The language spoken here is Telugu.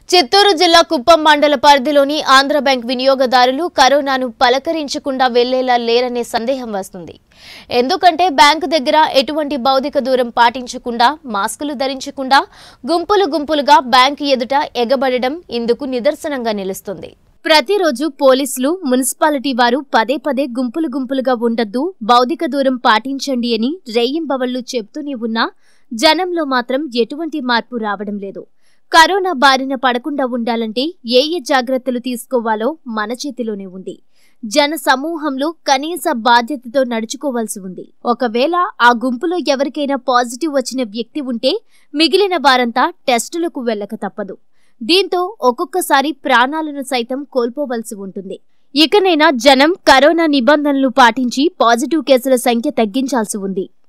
చిత్తూరు జిల్లా కుప్పం మండల పరిధిలోని ఆంధ్ర బ్యాంక్ వినియోగదారులు కరోనాను పలకరించకుండా వెళ్లేలా లేరనే సందేహం వస్తుంది ఎందుకంటే బ్యాంకు దగ్గర ఎటువంటి భౌతిక దూరం పాటించకుండా మాస్కులు ధరించకుండా గుంపులు గుంపులుగా బ్యాంకు ఎదుట ఎగబడడం ఇందుకు నిదర్శనంగా నిలుస్తుంది ప్రతిరోజు పోలీసులు మున్సిపాలిటీ వారు పదే పదే గుంపులు గుంపులుగా ఉండొద్దు భౌతిక దూరం పాటించండి అని రేయింబవళ్లు చెప్తూనే ఉన్నా జనంలో మాత్రం ఎటువంటి మార్పు రావడం లేదు కరోనా బారిన పడకుండా ఉండాలంటే ఏ ఏ జాగ్రత్తలు తీసుకోవాలో మన చేతిలోనే ఉంది జన సమూహంలో కనీస బాధ్యతతో నడుచుకోవాల్సి ఉంది ఒకవేళ ఆ గుంపులో ఎవరికైనా పాజిటివ్ వచ్చిన వ్యక్తి ఉంటే మిగిలిన వారంతా టెస్టులకు వెళ్ళక తప్పదు దీంతో ఒక్కొక్కసారి ప్రాణాలను సైతం కోల్పోవలసి ఉంటుంది ఇకనైనా జనం కరోనా నిబంధనలు పాటించి పాజిటివ్ కేసుల సంఖ్య తగ్గించాల్సి ఉంది